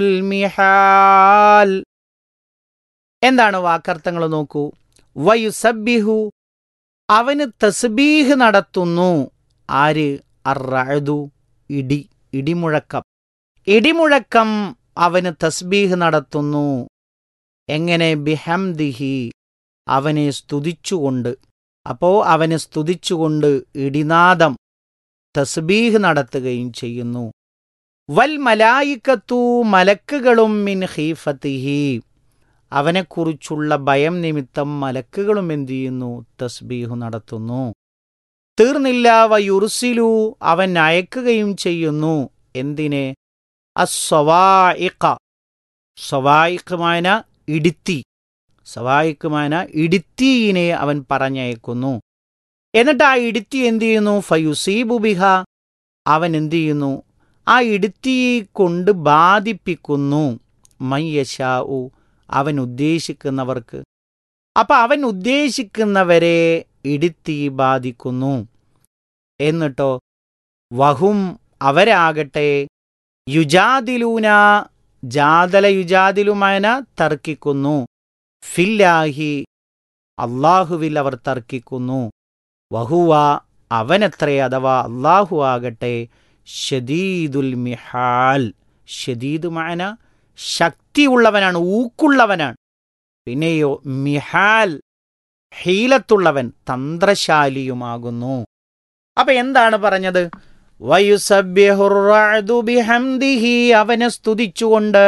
മിഹാൽ എന്താണ് വാക്കർത്ഥങ്ങൾ നോക്കൂ വയുസബിഹു അവന് തസ്ബീഹ് നടത്തുന്നു ആര് അറഅദു ഇടി ഇടിമുഴക്കം ഇടിമുഴക്കം അവന് തസ്ബീഹ് നടത്തുന്നു എങ്ങനെ ബിഹംദിഹി അവനെ സ്തുതിച്ചുകൊണ്ട് അപ്പോ അവനെ സ്തുതിച്ചുകൊണ്ട് ഇടിനാദം തസ്ബീഹ് നടത്തുകയും ചെയ്യുന്നു വൽ മലായിക്കത്തു മലക്കുകളും മിൻ ഖീഫത്തിഹി അവനെക്കുറിച്ചുള്ള ഭയം നിമിത്തം മലക്കുകളും എന്തു ചെയ്യുന്നു തസ്ബീഹു നടത്തുന്നു തീർന്നില്ല വയുർസിലു അവൻ അയക്കുകയും ചെയ്യുന്നു എന്തിനെ അസ്വവായിക്ക സ്വവായിക്കുമാന ഇടുത്തി സവായിക്കുമാന ഇടുത്തീനെ അവൻ പറഞ്ഞയക്കുന്നു എന്നിട്ട് ആ ഇടുത്തി എന്തു ചെയ്യുന്നു ഫയുസീബു ബിഹ അവൻ എന്തു ചെയ്യുന്നു ആ ഇടുത്തിയെ കൊണ്ട് ബാധിപ്പിക്കുന്നു മയ്യശാഉ അവൻ ഉദ്ദേശിക്കുന്നവർക്ക് അപ്പൊ അവൻ ഉദ്ദേശിക്കുന്നവരെ ഇടുത്തി ബാധിക്കുന്നു എന്നിട്ടോ വഹും അവരാകട്ടെ യുജാദിലൂന ജാതല യുജാദിലുമാന തർക്കിക്കുന്നു ഫില്ലാഹി അള്ളാഹുവിൽ അവർ തർക്കിക്കുന്നു വഹുവ അവനത്രേ അഥവാ അള്ളാഹു ആകട്ടെ ഷദീദുൽ മിഹാൽ ഷദീദ് മാന ശക്തിയുള്ളവനാണ് ഊക്കുള്ളവനാണ് പിന്നെയോ മിഹാൽ ഹീലത്തുള്ളവൻ തന്ത്രശാലിയുമാകുന്നു അപ്പൊ എന്താണ് പറഞ്ഞത് വയുസബ്യഹുറഅദു ബിഹംദിഹി അവനെ സ്തുതിച്ചുകൊണ്ട്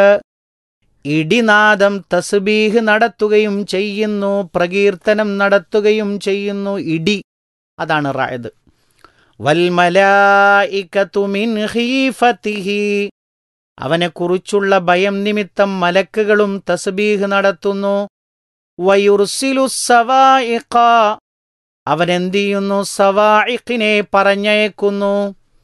ഇടിനാദം തസ്ബീഹ് നടത്തുകയും ചെയ്യുന്നു പ്രകീർത്തനം നടത്തുകയും ചെയ്യുന്നു ഇടി അതാണ് റായത് വൽമലായികത്തു മിൻ ഖീഫത്തിഹി അവനെക്കുറിച്ചുള്ള ഭയം നിമിത്തം മലക്കുകളും തസ്ബീഹ് നടത്തുന്നു വയുർസിലു സവായിഖ അവൻ എന്ത് ചെയ്യുന്നു സവായിഖിനെ പറഞ്ഞയക്കുന്നു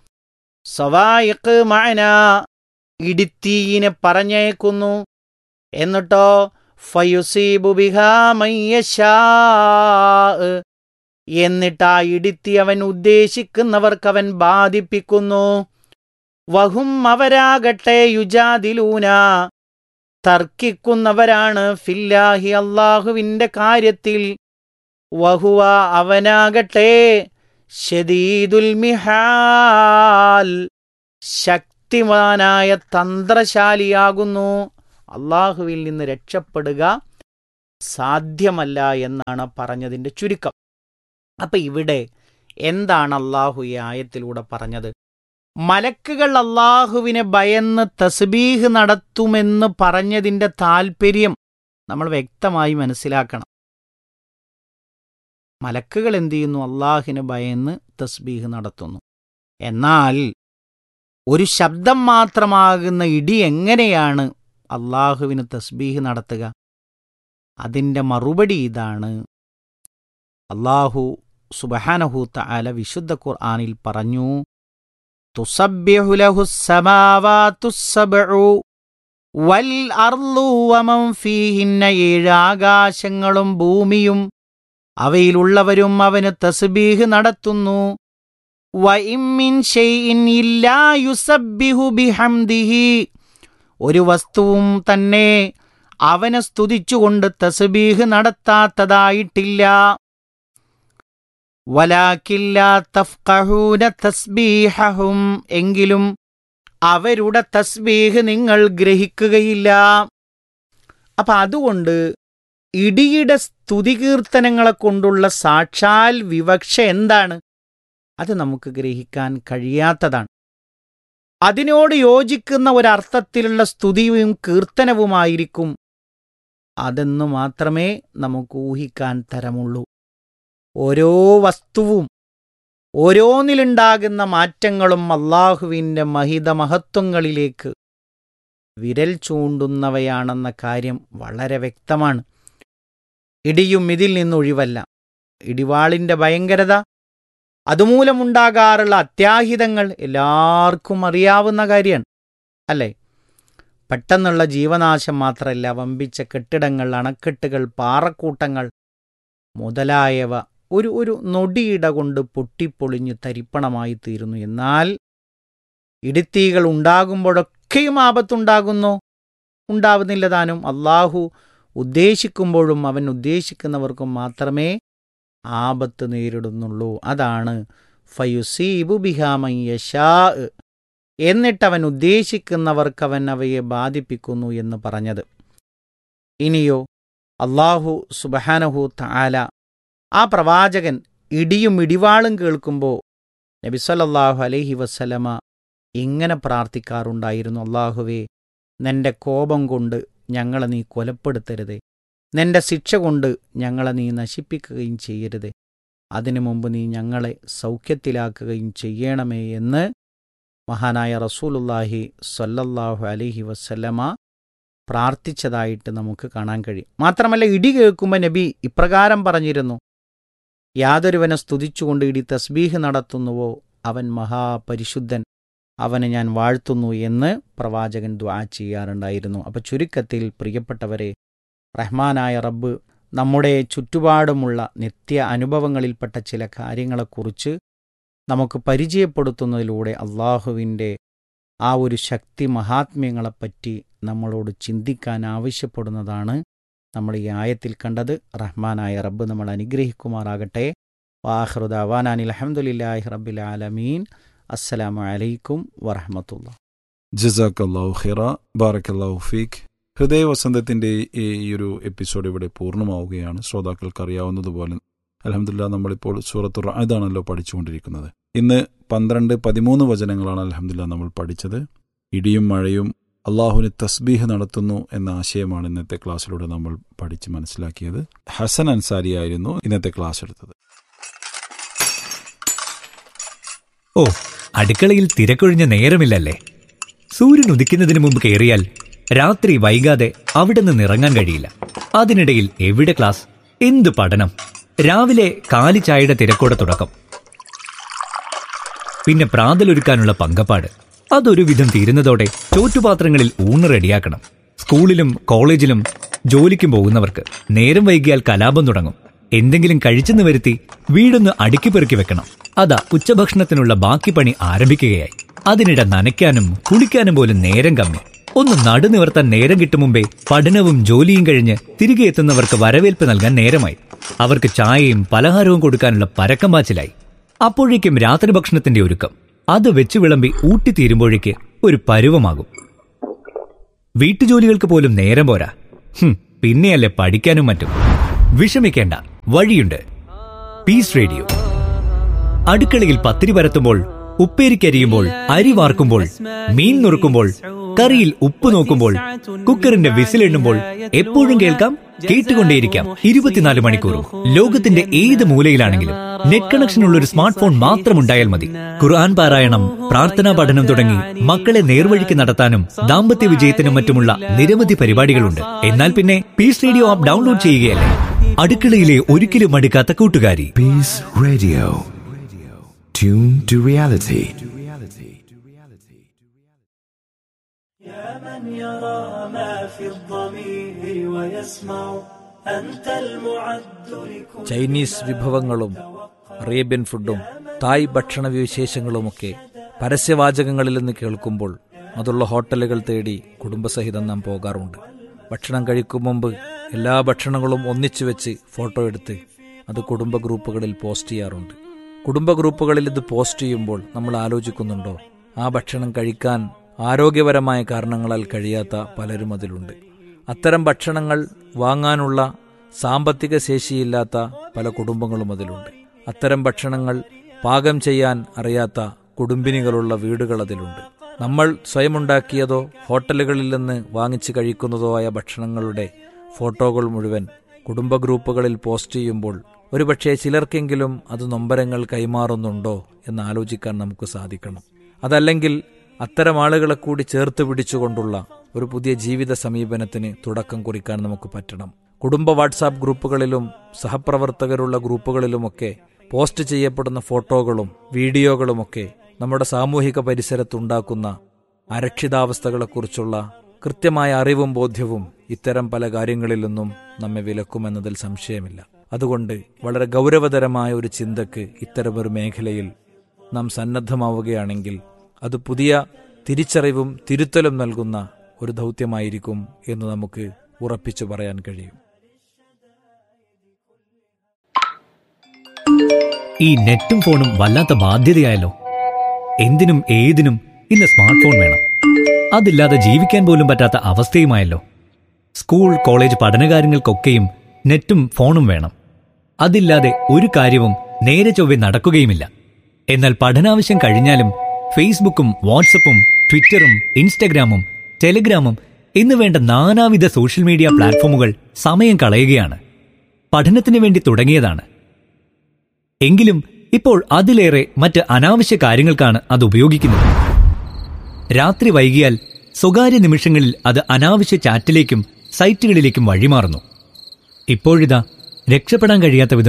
സവായിഖ് മഅന ഇടിത്തീയിനെ പറഞ്ഞയക്കുന്നു എന്നിട്ടോ ഫയുസീബു ബിഹാ മയ്യശാ എന്നിട്ട് ആ ഇടിത്തി അവൻ ഉദ്ദേശിക്കുന്നവർക്ക് അവൻ ബാധിപ്പിക്കുന്നു വഹും അവരാകട്ടെ യുജാദിലൂന തർക്കിക്കുന്നവരാണ് ഫില്ലാഹി അള്ളാഹുവിന്റെ കാര്യത്തിൽ വഹുവ അവനാകട്ടെ ഷദീദുൽ മിഹാൽ ശക്തിമാനായ തന്ത്രശാലിയാകുന്നു അള്ളാഹുവിൽ നിന്ന് രക്ഷപ്പെടുക സാധ്യമല്ല എന്നാണ് പറഞ്ഞതിൻ്റെ ചുരുക്കം അപ്പൊ ഇവിടെ എന്താണ് അള്ളാഹു ഈ ആയത്തിലൂടെ പറഞ്ഞത് മലക്കുകൾ അള്ളാഹുവിനെ ഭയന്ന് തസ്ബീഹ് നടത്തുമെന്ന് പറഞ്ഞതിൻ്റെ താൽപ്പര്യം നമ്മൾ വ്യക്തമായി മനസ്സിലാക്കണം മലക്കുകൾ എന്തു ചെയ്യുന്നു അള്ളാഹിന് ഭയന്ന് തസ്ബീഹ് നടത്തുന്നു എന്നാൽ ഒരു ശബ്ദം മാത്രമാകുന്ന ഇടി എങ്ങനെയാണ് അള്ളാഹുവിന് തസ്ബീഹ് നടത്തുക അതിൻ്റെ മറുപടി ഇതാണ് അള്ളാഹു സുബഹാനഹൂത്ത അല വിശുദ്ധ ഖുർആാനിൽ പറഞ്ഞു തുസബ്യഹു ലഹു സമാവാതു സബ്ഉ വൽ അർളു വമൻ ഫീഹിന്ന ഏഴ് ആകാശങ്ങളും ഭൂമിയും അവയിലുള്ളവരും അവന് തസ്ബീഹ് നടത്തുന്നു വഇമ്മിൻ ഷൈഇൻ ഇല്ലാ യുസബ്ബിഹു ബിഹംദിഹി ഒരു വസ്തുവും തന്നെ അവനെ സ്തുതിച്ചുകൊണ്ട് തസ്ബീഹ് നടത്താത്തതായിട്ടില്ല വലാക്കില്ല തഫ്കഹൂന തസ്ബീഹഹും എങ്കിലും അവരുടെ തസ്ബീഹ് നിങ്ങൾ ഗ്രഹിക്കുകയില്ല അപ്പൊ അതുകൊണ്ട് ഇടിയുടെ സ്തുതികീർത്തനങ്ങളെ കൊണ്ടുള്ള സാക്ഷാൽ വിവക്ഷ എന്താണ് അത് നമുക്ക് ഗ്രഹിക്കാൻ കഴിയാത്തതാണ് അതിനോട് യോജിക്കുന്ന ഒരർത്ഥത്തിലുള്ള സ്തുതിയും കീർത്തനവുമായിരിക്കും അതെന്നു മാത്രമേ നമുക്ക് ഊഹിക്കാൻ തരമുള്ളൂ ഓരോ വസ്തുവും ഓരോന്നിലുണ്ടാകുന്ന മാറ്റങ്ങളും അള്ളാഹുവിൻ്റെ മഹിത മഹത്വങ്ങളിലേക്ക് വിരൽ ചൂണ്ടുന്നവയാണെന്ന കാര്യം വളരെ വ്യക്തമാണ് ഇടിയും ഇതിൽ നിന്നൊഴിവല്ല ഇടിവാളിൻ്റെ ഭയങ്കരത അതുമൂലമുണ്ടാകാറുള്ള അത്യാഹിതങ്ങൾ എല്ലാവർക്കും അറിയാവുന്ന കാര്യമാണ് അല്ലേ പെട്ടെന്നുള്ള ജീവനാശം മാത്രമല്ല വമ്പിച്ച കെട്ടിടങ്ങൾ അണക്കെട്ടുകൾ പാറക്കൂട്ടങ്ങൾ മുതലായവ ഒരു ഒരു നൊടിയിട കൊണ്ട് പൊട്ടിപ്പൊളിഞ്ഞ് തരിപ്പണമായി തീരുന്നു എന്നാൽ ഇടുത്തീകൾ ഉണ്ടാകുമ്പോഴൊക്കെയും ആപത്തുണ്ടാകുന്നു ഉണ്ടാവുന്നില്ല താനും അള്ളാഹു ഉദ്ദേശിക്കുമ്പോഴും അവൻ ഉദ്ദേശിക്കുന്നവർക്കും മാത്രമേ ആപത്ത് നേരിടുന്നുള്ളൂ അതാണ് ഫയുസീബു ബിഹാമയ്യഷാ എന്നിട്ട് അവൻ ഉദ്ദേശിക്കുന്നവർക്ക് അവൻ അവയെ ബാധിപ്പിക്കുന്നു എന്ന് പറഞ്ഞത് ഇനിയോ അള്ളാഹു സുബഹാനഹു താല ആ പ്രവാചകൻ ഇടിയും ഇടിവാളും കേൾക്കുമ്പോൾ നബിസല്ലാഹു അലൈഹി വസ്സലമ ഇങ്ങനെ പ്രാർത്ഥിക്കാറുണ്ടായിരുന്നു അള്ളാഹുവേ നിന്റെ കോപം കൊണ്ട് ഞങ്ങളെ നീ കൊലപ്പെടുത്തരുതേ നിന്റെ ശിക്ഷ കൊണ്ട് ഞങ്ങളെ നീ നശിപ്പിക്കുകയും ചെയ്യരുതേ അതിനു മുമ്പ് നീ ഞങ്ങളെ സൗഖ്യത്തിലാക്കുകയും ചെയ്യണമേ എന്ന് മഹാനായ റസൂലുല്ലാഹി സല്ലല്ലാഹു അലൈഹി വസ്സല്ലമ പ്രാർത്ഥിച്ചതായിട്ട് നമുക്ക് കാണാൻ കഴിയും മാത്രമല്ല ഇടി കേൾക്കുമ്പോൾ നബി ഇപ്രകാരം പറഞ്ഞിരുന്നു യാതൊരുവനെ സ്തുതിച്ചുകൊണ്ട് ഇടി തസ്ബീഹ് നടത്തുന്നുവോ അവൻ മഹാപരിശുദ്ധൻ അവനെ ഞാൻ വാഴ്ത്തുന്നു എന്ന് പ്രവാചകൻ ദ്വാ ചെയ്യാറുണ്ടായിരുന്നു അപ്പോൾ ചുരുക്കത്തിൽ പ്രിയപ്പെട്ടവരെ റഹ്മാനായ റബ്ബ് നമ്മുടെ ചുറ്റുപാടുമുള്ള നിത്യ അനുഭവങ്ങളിൽപ്പെട്ട ചില കാര്യങ്ങളെക്കുറിച്ച് നമുക്ക് പരിചയപ്പെടുത്തുന്നതിലൂടെ അള്ളാഹുവിൻ്റെ ആ ഒരു ശക്തി മഹാത്മ്യങ്ങളെപ്പറ്റി നമ്മളോട് ചിന്തിക്കാൻ ആവശ്യപ്പെടുന്നതാണ് നമ്മൾ ഈ ആയത്തിൽ കണ്ടത് റഹ്മാനായ റബ്ബ് നമ്മൾ അനുഗ്രഹിക്കുമാറാകട്ടെ വാഹൃദാവാനാനി അലഹമുല്ലാഹി റബ്ബിൽ ആലമീൻ അസ്സലാമു അലൈക്കും വറഹമത്തുള്ള ജസാക്കല്ലാഹു ഖിറ ബാറക്കല്ലാഹു ഫീഖ് ഹൃദയവസന്തത്തിന്റെ ഈ ഒരു എപ്പിസോഡ് ഇവിടെ പൂർണ്ണമാവുകയാണ് ശ്രോതാക്കൾക്ക് അറിയാവുന്നതുപോലെ അലഹമില്ല നമ്മളിപ്പോൾ സൂറത്തു റായതാണല്ലോ പഠിച്ചുകൊണ്ടിരിക്കുന്നത് ഇന്ന് പന്ത്രണ്ട് പതിമൂന്ന് വചനങ്ങളാണ് അലഹമില്ല നമ്മൾ പഠിച്ചത് ഇടിയും മഴയും അള്ളാഹുവിന് തസ്ബീഹ് നടത്തുന്നു എന്ന ആശയമാണ് ഇന്നത്തെ ക്ലാസ്സിലൂടെ നമ്മൾ പഠിച്ച് മനസ്സിലാക്കിയത് ഹസൻ അൻസാരി ആയിരുന്നു ഇന്നത്തെ ക്ലാസ് എടുത്തത് ഓ അടുക്കളയിൽ തിരക്കൊഴിഞ്ഞ നേരമില്ലല്ലേ സൂര്യൻ ഉദിക്കുന്നതിന് മുമ്പ് കയറിയാൽ രാത്രി വൈകാതെ അവിടെ നിന്ന് ഇറങ്ങാൻ കഴിയില്ല അതിനിടയിൽ എവിടെ ക്ലാസ് എന്ത് പഠനം രാവിലെ കാലി ചായയുടെ തിരക്കോടെ തുടക്കം പിന്നെ പ്രാതലൊരുക്കാനുള്ള പങ്കപ്പാട് അതൊരു വിധം തീരുന്നതോടെ ചോറ്റുപാത്രങ്ങളിൽ ഊണ് റെഡിയാക്കണം സ്കൂളിലും കോളേജിലും ജോലിക്കും പോകുന്നവർക്ക് നേരം വൈകിയാൽ കലാപം തുടങ്ങും എന്തെങ്കിലും കഴിച്ചെന്ന് വരുത്തി വീടൊന്ന് അടുക്കി പെറുക്കി വെക്കണം അതാ ഉച്ചഭക്ഷണത്തിനുള്ള ബാക്കി പണി ആരംഭിക്കുകയായി അതിനിടെ നനയ്ക്കാനും കുളിക്കാനും പോലും നേരം കമ്മി ഒന്ന് നടുനിവർത്താൻ നേരം കിട്ടും മുമ്പേ പഠനവും ജോലിയും കഴിഞ്ഞ് തിരികെ എത്തുന്നവർക്ക് വരവേൽപ്പ് നൽകാൻ നേരമായി അവർക്ക് ചായയും പലഹാരവും കൊടുക്കാനുള്ള പരക്കം പാച്ചിലായി അപ്പോഴേക്കും രാത്രി ഭക്ഷണത്തിന്റെ ഒരുക്കം അത് വെച്ച് വിളമ്പി ഊട്ടിത്തീരുമ്പോഴേക്ക് ഒരു പരുവമാകും വീട്ടുജോലികൾക്ക് പോലും നേരം പോരാ ഹും, പിന്നെയല്ലേ പഠിക്കാനും മറ്റും വിഷമിക്കേണ്ട വഴിയുണ്ട് പീസ് റേഡിയോ അടുക്കളയിൽ പത്തിരി പരത്തുമ്പോൾ ഉപ്പേരിക്കരിയുമ്പോൾ അരി വാർക്കുമ്പോൾ മീൻ നുറുക്കുമ്പോൾ കറിയിൽ ഉപ്പ് നോക്കുമ്പോൾ കുക്കറിന്റെ വിസിലെണ്ണുമ്പോൾ എപ്പോഴും കേൾക്കാം കേട്ടുകൊണ്ടേയിരിക്കാം ഇരുപത്തിനാല് മണിക്കൂറും ലോകത്തിന്റെ ഏത് മൂലയിലാണെങ്കിലും നെറ്റ് കണക്ഷൻ ഉള്ള ഒരു സ്മാർട്ട് ഫോൺ മാത്രം ഉണ്ടായാൽ മതി ഖുർആൻ പാരായണം പ്രാർത്ഥനാ പഠനം തുടങ്ങി മക്കളെ നേർവഴിക്ക് നടത്താനും ദാമ്പത്യ വിജയത്തിനും മറ്റുമുള്ള നിരവധി പരിപാടികളുണ്ട് എന്നാൽ പിന്നെ പീസ് റേഡിയോ ആപ്പ് ഡൗൺലോഡ് ചെയ്യുകയല്ലേ അടുക്കളയിലെ ഒരിക്കലും മടുക്കാത്ത കൂട്ടുകാരി Peace Radio. Tune to reality. من يرى ما في الضمير ويسمع أنت المعد لكل Chinese വിഭവങ്ങളും അറേബ്യൻ ഫുഡും തായ് ഭക്ഷണ വിശേഷങ്ങളുമൊക്കെ പരസ്യവാചകങ്ങളിൽ നിന്ന് കേൾക്കുമ്പോൾ അതുള്ള ഹോട്ടലുകൾ തേടി കുടുംബസഹിതം നാം പോകാറുണ്ട് ഭക്ഷണം കഴിക്കും മുമ്പ് എല്ലാ ഭക്ഷണങ്ങളും ഒന്നിച്ചു വെച്ച് ഫോട്ടോ എടുത്ത് അത് കുടുംബ ഗ്രൂപ്പുകളിൽ പോസ്റ്റ് ചെയ്യാറുണ്ട് കുടുംബ ഗ്രൂപ്പുകളിൽ ഇത് പോസ്റ്റ് ചെയ്യുമ്പോൾ നമ്മൾ ആലോചിക്കുന്നുണ്ടോ ആ ഭക്ഷണം കഴിക്കാൻ ആരോഗ്യപരമായ കാരണങ്ങളാൽ കഴിയാത്ത പലരും അതിലുണ്ട് അത്തരം ഭക്ഷണങ്ങൾ വാങ്ങാനുള്ള സാമ്പത്തിക ശേഷിയില്ലാത്ത പല കുടുംബങ്ങളും അതിലുണ്ട് അത്തരം ഭക്ഷണങ്ങൾ പാകം ചെയ്യാൻ അറിയാത്ത കുടുംബിനികളുള്ള വീടുകൾ അതിലുണ്ട് നമ്മൾ സ്വയം ഉണ്ടാക്കിയതോ ഹോട്ടലുകളിൽ നിന്ന് വാങ്ങിച്ച് കഴിക്കുന്നതോ ആയ ഭക്ഷണങ്ങളുടെ ഫോട്ടോകൾ മുഴുവൻ കുടുംബ ഗ്രൂപ്പുകളിൽ പോസ്റ്റ് ചെയ്യുമ്പോൾ ഒരുപക്ഷെ ചിലർക്കെങ്കിലും അത് നൊമ്പരങ്ങൾ കൈമാറുന്നുണ്ടോ എന്ന് ആലോചിക്കാൻ നമുക്ക് സാധിക്കണം അതല്ലെങ്കിൽ അത്തരം ആളുകളെ കൂടി ചേർത്ത് പിടിച്ചുകൊണ്ടുള്ള ഒരു പുതിയ ജീവിത സമീപനത്തിന് തുടക്കം കുറിക്കാൻ നമുക്ക് പറ്റണം കുടുംബ വാട്സാപ്പ് ഗ്രൂപ്പുകളിലും സഹപ്രവർത്തകരുള്ള ഗ്രൂപ്പുകളിലുമൊക്കെ പോസ്റ്റ് ചെയ്യപ്പെടുന്ന ഫോട്ടോകളും വീഡിയോകളുമൊക്കെ നമ്മുടെ സാമൂഹിക പരിസരത്തുണ്ടാക്കുന്ന അരക്ഷിതാവസ്ഥകളെക്കുറിച്ചുള്ള കൃത്യമായ അറിവും ബോധ്യവും ഇത്തരം പല കാര്യങ്ങളിൽ നിന്നും നമ്മെ വിലക്കുമെന്നതിൽ സംശയമില്ല അതുകൊണ്ട് വളരെ ഗൗരവതരമായ ഒരു ചിന്തക്ക് ഇത്തരമൊരു മേഖലയിൽ നാം സന്നദ്ധമാവുകയാണെങ്കിൽ അത് പുതിയ തിരിച്ചറിവും തിരുത്തലും നൽകുന്ന ഒരു ദൗത്യമായിരിക്കും എന്ന് നമുക്ക് ഉറപ്പിച്ചു പറയാൻ കഴിയും ഈ നെറ്റും ഫോണും വല്ലാത്ത ബാധ്യതയായല്ലോ എന്തിനും ഏതിനും ഇന്ന് സ്മാർട്ട് ഫോൺ വേണം അതില്ലാതെ ജീവിക്കാൻ പോലും പറ്റാത്ത അവസ്ഥയുമായല്ലോ സ്കൂൾ കോളേജ് പഠനകാര്യങ്ങൾക്കൊക്കെയും നെറ്റും ഫോണും വേണം അതില്ലാതെ ഒരു കാര്യവും നേരെ ചൊവ്വെ നടക്കുകയുമില്ല എന്നാൽ പഠനാവശ്യം കഴിഞ്ഞാലും ഫേസ്ബുക്കും വാട്സപ്പും ട്വിറ്ററും ഇൻസ്റ്റഗ്രാമും ടെലിഗ്രാമും എന്ന് വേണ്ട നാനാവിധ സോഷ്യൽ മീഡിയ പ്ലാറ്റ്ഫോമുകൾ സമയം കളയുകയാണ് പഠനത്തിന് വേണ്ടി തുടങ്ങിയതാണ് എങ്കിലും ഇപ്പോൾ അതിലേറെ മറ്റ് അനാവശ്യ കാര്യങ്ങൾക്കാണ് അത് ഉപയോഗിക്കുന്നത് രാത്രി വൈകിയാൽ സ്വകാര്യ നിമിഷങ്ങളിൽ അത് അനാവശ്യ ചാറ്റിലേക്കും സൈറ്റുകളിലേക്കും വഴിമാറുന്നു ഇപ്പോഴിതാ രക്ഷപ്പെടാൻ കഴിയാത്ത വിധം